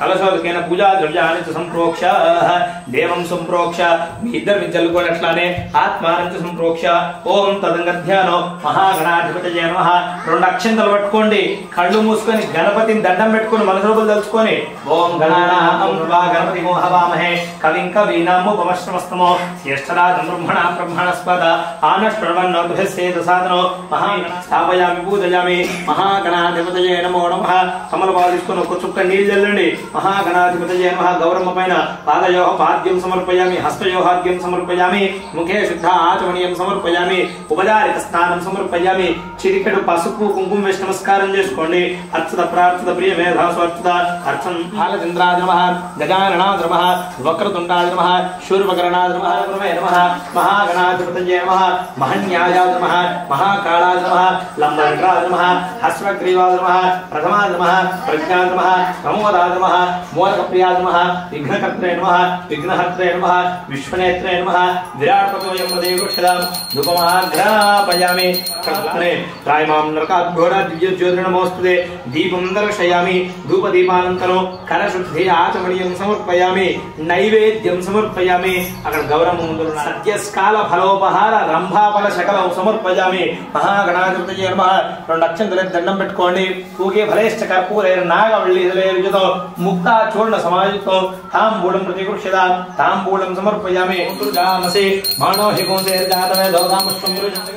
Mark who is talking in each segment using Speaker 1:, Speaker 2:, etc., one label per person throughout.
Speaker 1: కలశోదకైన పూజా ద్రవ్యాన్ని చ సంప్రోక్ష దేవం సంప్రోక్ష మీ ఇద్దరు మీ చల్లుకోండి అట్లానే ఆత్మానం చ సంప్రోక్ష ఓం తదంగధ్యానో మహాగణాధిపతి నమ రెండు అక్షంతలు పట్టుకోండి కళ్ళు మూసుకొని గణపతిని దండం పెట్టుకొని మనసు రూపలు తలుచుకొని ఓం గణానాం వా గణపతి మోహవామహే కవిం కవీనాముపమశ్రమస్తమో జ్యేష్ఠరాజం బ్రహ్మణ బ్రహ్మణస్పద ఆనశ్రవన్నోద్భ్యసేద సాధనో మహా స్థాపయామి పూజయామి మహాగణాధిపతయే నమో నమః కమలపాలు తీసుకొని ఒక చుక్క నీళ్ళు చల్లండి మహాగణాధిపతయే నమః గౌరమ్మ పైన పాదయో పాద్యం సమర్పయామి హస్తయోహాద్యం సమర్పయామి ముఖే శుద్ధ ఆచమనీయం సమర్పయామి ఉపచారిక స్నానం సమర్పయామి చిరికెడు పసుపు కుంకుమ వేసి నమస్కారం చేసుకోండి అర్చత ప్రార్థత ప్రియ మేధాసు అర్చత అర్చం బాలచంద్రాయ నమః గజాననాయ నమః వక్రతుండాయ నమః శూర్పకరణాయ నమః నమే నమః మహాగణాధిపతయే నమః మహన్యాయాయ నమః మహాకాళాయ నమః లంబరంధ్రాయ నమః హస్వగ్రీవాయ నమః ప్రథమాయ నమః ప్రజ్ఞాయ నమః ప్రమోదాయ నమః మూలకప్రియాయ నమః విఘ్నకర్త్రే నమః విఘ్నహర్త్రే నమః విశ్వనేత్రే నమః విరాటపతోయం దేవక్షదాం ధూపమాఘ్రాపయామి కర్తనే త్రాయమాం నరకాద్ఘోర దివ్య జ్యోతి నమోస్తుతే దీపం దర్శయామి ధూపదీపానంతరం కరశుద్ధి ఆచమనీయం సమర్పయామి నైవేద్యం సమర్పయామి అక్కడ గౌరవం ముందు ఉన్న సత్యస్కాల ఫలోపహార రంభాఫల శకలం సమర్పయామి మహాగణాధిపతి నమ రెండు అక్షంతల దండం పెట్టుకోండి ఊకే ఫలేష్ట కర్పూరేర నాగవల్లి ఇదలేరుజుతో ముక్తా చూర్ణ సమాయుక్తో తాంబూలం ప్రతికృష్యత తాంబూలం సమర్పయామి దుర్గామసి మానో హిగోందే జాతమే దోదామస్వం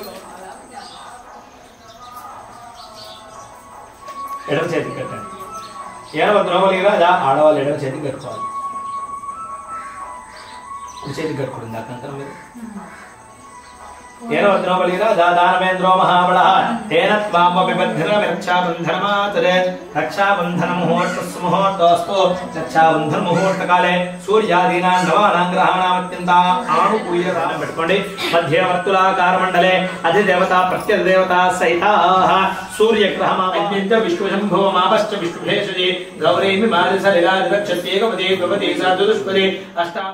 Speaker 1: ఎడమ చేతికి కట్టండి ఎడమ ద్రోవలిగా అలా ఆడవాళ్ళు ఎడమ చేతికి కట్టుకోవాలి కుడి చేతికి కట్టుకోండి దాకంతా మీరు ఏన వద్రోబలిరా దాదానమేంద్రో మహాబల తేన త్వామపి బద్ధిర రక్షాబంధనమాతరే రక్షాబంధన ముహూర్తస్ ముహూర్తోస్తు రక్షాబంధన ముహూర్త కాలే సూర్యాదీనా నవానాం గ్రహాణామత్యంత ఆనుకూల్య దానం పెట్టుకోండి మధ్య వర్తులాకార మండలే అధిదేవత ప్రత్యదేవత సహితాః సూర్యగ్రహమాపద్యంత విశ్వశంభో మాపశ్చ విష్ణుభేషజి గౌరీమి మారిస లీలాదిరక్షత్యేకపదే ద్రవదే సాధుదుష్పదే అష్టాప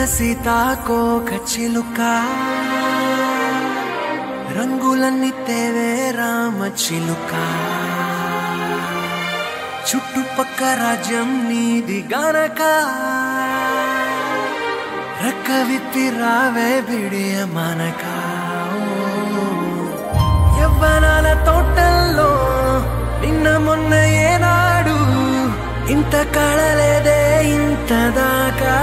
Speaker 2: సీతాకోక చిలుక రంగులన్నీ తేవే రామ చిలుక చుట్టుపక్క రాజ్యం నీది గనక రక్క విప్పి రావే బిడియ మనక యవ్వనాల తోటల్లో నిన్న మొన్న ఏనాడు ఇంత కళలేదే ఇంత దాకా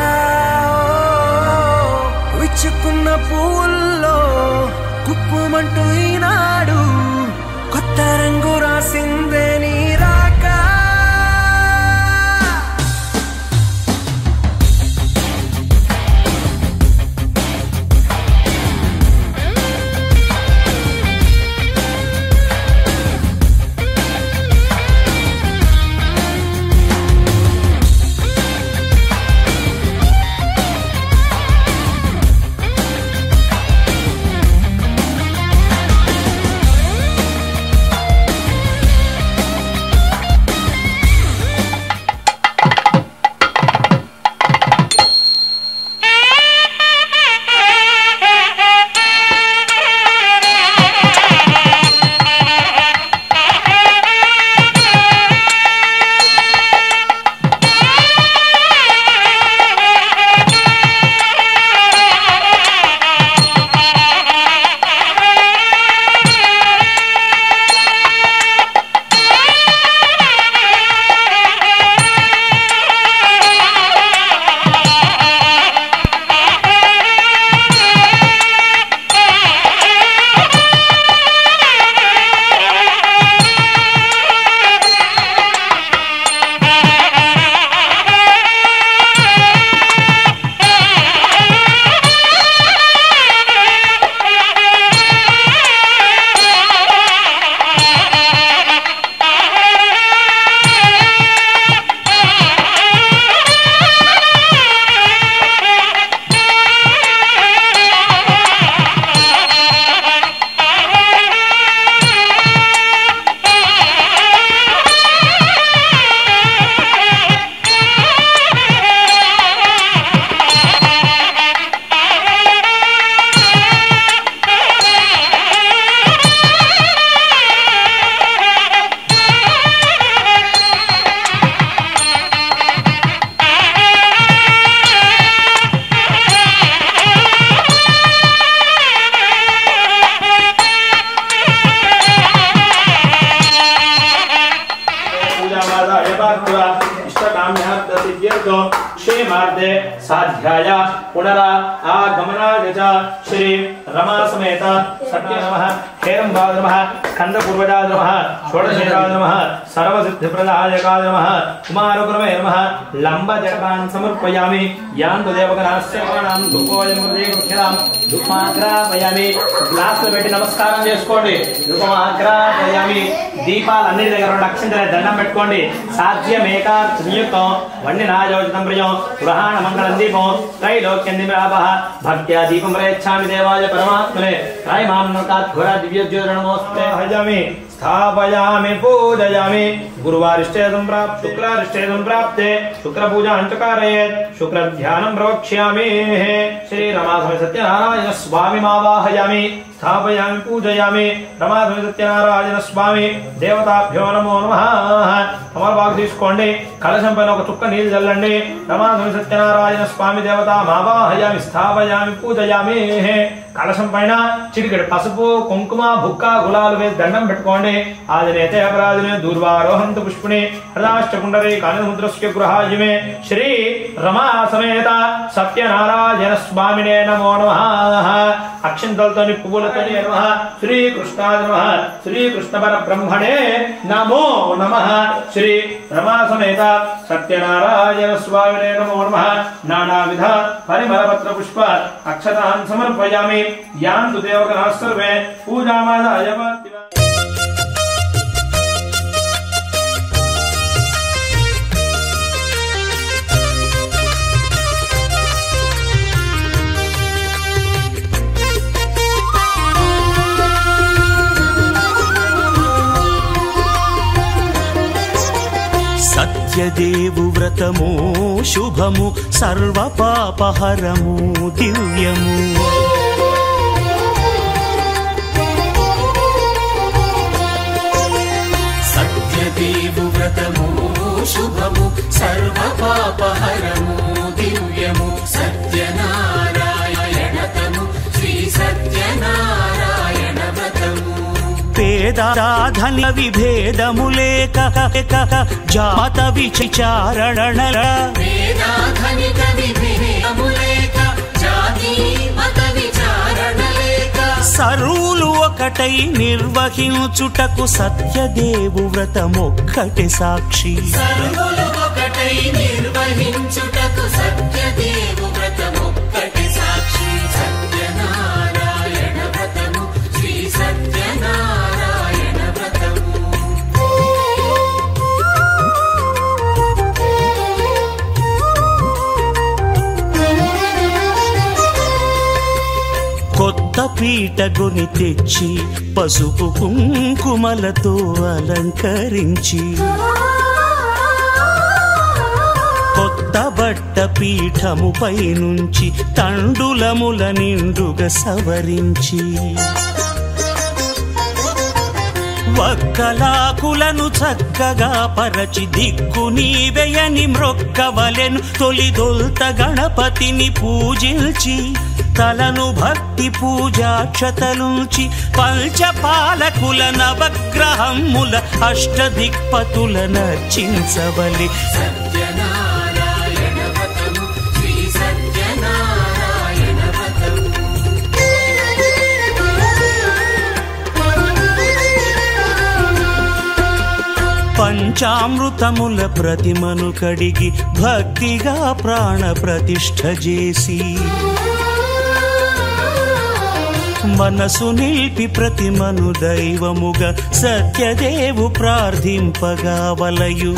Speaker 2: విచ్చుకున్న పూల్లో కుప్పుమంటూ ఈనాడు కొత్త రంగు రాసిందే నీ రాక
Speaker 1: పూజామాదాయ పార్థివ ఇష్టకామ్యార్థ సిద్ధ్యర్థో క్షేమార్థే సాధ్యాయ పునర ఆగమనాయ చ శ్రీ రమా సమేత సత్య నమః హేరంబాద నమః స్కంద పూర్వజాయ నమః షోడశేరాయ నమః సర్వసిద్ధిప్రదాయకాయ నమః కుమారగురవే నమః లంబజటాన్ సమర్పయామి యాంతు దేవగణాస్య ప్రాణాం ధూపోయం హృదయ కృష్ణాం ధూపాగ్రాపయామి గ్లాసులు పెట్టి నమస్కారం చేసుకోండి ధూపమాగ్రాపయామి దీపాలు అన్ని దగ్గర రెండు అక్షంతలే దండం పెట్టుకోండి సాధ్యమేక సంయుక్తం వండి నాయోజితం ప్రియం గృహాణ మంగళం దీపం త్రైలోక్యం దిమరాప భక్త్యా దీపం ప్రయచ్ఛామి దేవాయ పరమాత్మనే త్రైమాం నకాత్ఘుర దివ్యజ్యోతిర్నమోస్తే హజామి స్థాపయామి పూజయామి గురువారిష్టే సంప్రాప్త శుక్రారిష్టే సంప్రాప్తే శుక్ర పూజాం చ कारयेत् శుక్ర ధ్యానం ప్రవక్ష్యామి శ్రీ రమాధవ సత్యనారాయణ స్వామి మావాహయామి స్థాపయామి పూజయామి రమాధవ సత్యనారాయణ స్వామి దేవతాభ్యో నమో నమః తమలపాకు తీసుకోండి కలశం పైన ఒక చుక్క నీళ్ళు చల్లండి రమాధవ సత్యనారాయణ స్వామి దేవత మావాహయామి స్థాపయామి పూజయామి కలశం పైన చిటికెడు పసుపు కుంకుమ బుక్క గులాలు వేసి దండం పెట్టుకోండి ఆదినేతే అపరాధినే దూర్వారోహంత పుష్పుని హృదాష్టకుండరి కాళముద్రస్య గృహాయమే శ్రీ రమా సమేత సత్యనారాయణ స్వామినే నమో నమ అక్షంతలతోని పువ్వులతోని నమ శ్రీకృష్ణాయ నమ శ్రీకృష్ణ పర బ్రహ్మణే నమో నమ శ్రీ రమా సమేత సత్యనారాయణ స్వామినే నమో నమ నానావిధ పరిమళపత్ర పుష్ప అక్షతాన్ సమర్పయామి యాంతు దేవగణాः సర్వే పూజామాదాయ పార్థివ
Speaker 3: సత్యదేవు వ్రతము శుభము సర్వ పాపహరము దివ్యము
Speaker 4: సత్యదేవు వ్రతము శుభము సర్వ పాపహరము దివ్యము సత్యనారాయణతము శ్రీ సత్యనారాయణ వ్రతము
Speaker 3: పేదాధన విభేదము లేక జాత విచారణ
Speaker 4: వేదాధనిక విభేదము లేక జాతి మత విచారణ లేక
Speaker 3: సరువులు ఒకటై నిర్వహించుటకు సత్యదేవు వ్రతమొక్కటి సాక్షి
Speaker 4: సర్వులు ఒకటై నిర్వహించుటకు సత్యదేవు వ్రతమొక్కటి సాక్షి సత్యనారాయణ వ్రతము శ్రీ సత్యనారాయణ వ్రతము
Speaker 3: కొత్త పీటగుని తెచ్చి పసుపు కుంకుమలతో అలంకరించి కొత్త బట్ట పీఠముపై నుంచి తండులముల నిండుగా సవరించి వక్కలాకులను చక్కగా పరచి దిక్కు నీవెయని మ్రొక్కవలెను తొలిదొల్త గణపతిని పూజించి తలను భక్తి పూజాక్షతలుంచి పంచపాలకుల నవగ్రహముల అష్టదిక్పతుల నర్చించవలి
Speaker 4: సత్యనారాయణ వ్రతము శ్రీ సత్యనారాయణ వ్రతము
Speaker 3: పంచామృతముల ప్రతిమను కడిగి భక్తిగా ప్రాణ ప్రతిష్ఠ చేసి మనసు నిలిపి ప్రతిమను దైవముగా సత్యదేవు ప్రార్థింపగా వలయు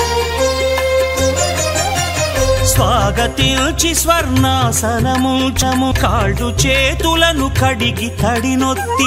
Speaker 3: స్వాగతించి స్వర్ణాసనము చము కాళ్ళు చేతులను కడిగి తడినొత్తి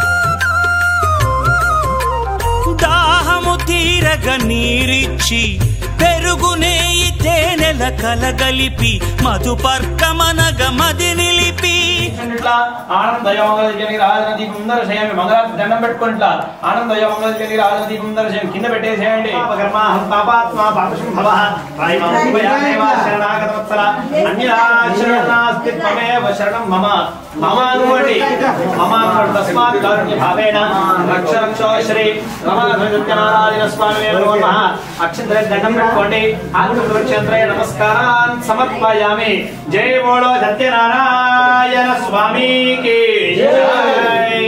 Speaker 3: దాహము తీరగ నీరిచ్చి పెరుగు నేయి తేనెల కలగలిపి మధుపర్కమనగ మది నిలిపి
Speaker 1: ఇట్లా ఆనందయ మంగళ రాజన దీపం దర్శయామి మంగళ దండం పెట్టుకుని ఇట్లా ఆనందయ మంగళ రాజన దీపం దర్శయం కింద పెట్టేసేయండి పాపకర్మాహం పాపాత్మ పాపశం భవ శరణాగతవత్సల అన్యా శరణాస్తి త్వమేవ శరణం మమ మమ అనుకోండి మమ అనుకోండి తస్మాత్ కారుణ్య భావేన రక్ష రక్షో శ్రీ రమణ స్వామి నమః అక్షంతర దండం పెట్టుకోండి ఆత్మక్షేత్రయ నమస్కారాన్ సమర్పయామి జై బోళో సత్యనారాయణ స్వామికి జై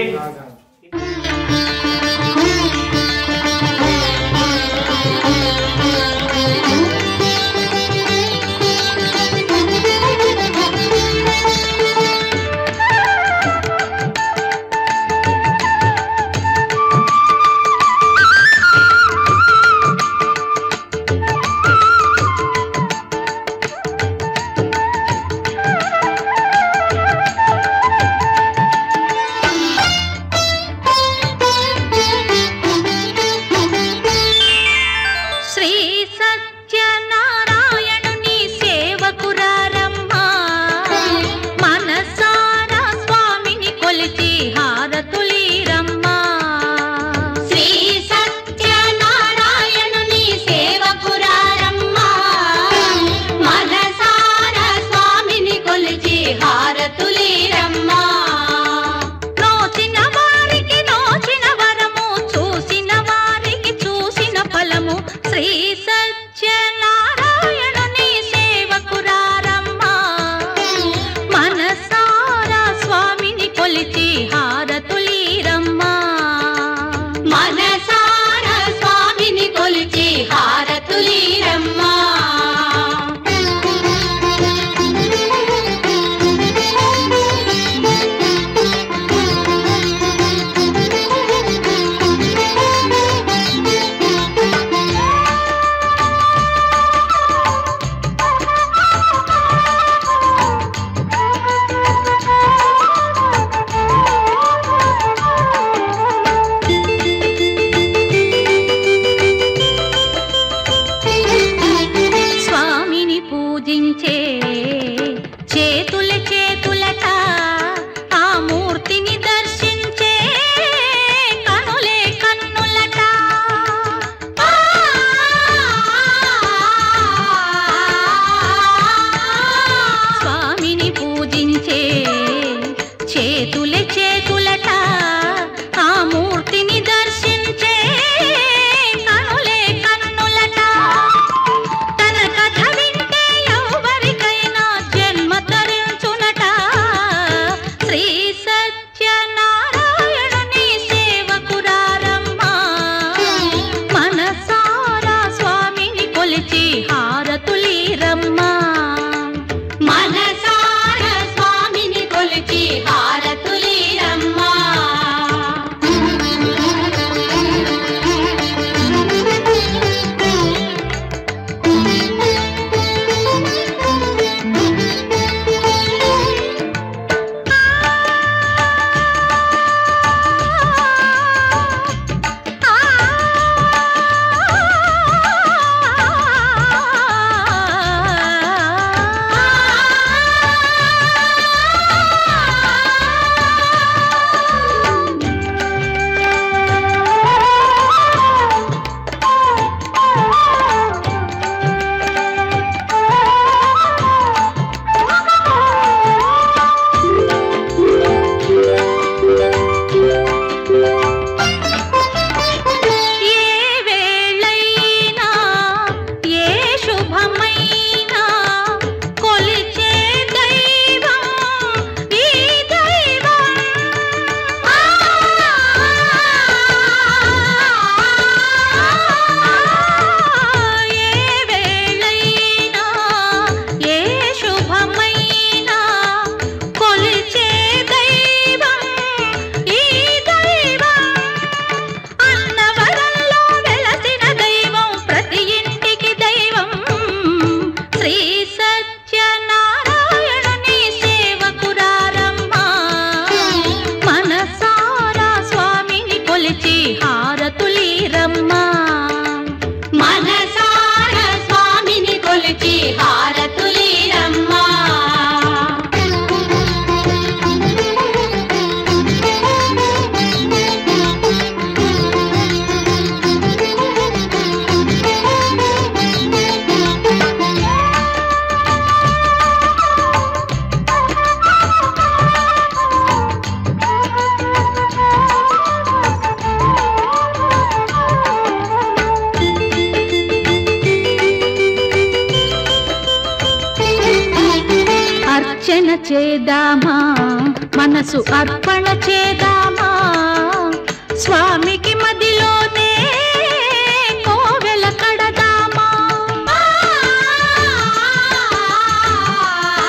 Speaker 5: చేదామా మనసు అర్పణ చేదామా స్వామికి మదిలోనే కోవెల కడదామా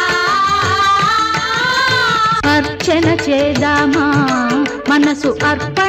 Speaker 5: అర్చన చేదామా మనసు అర్పణ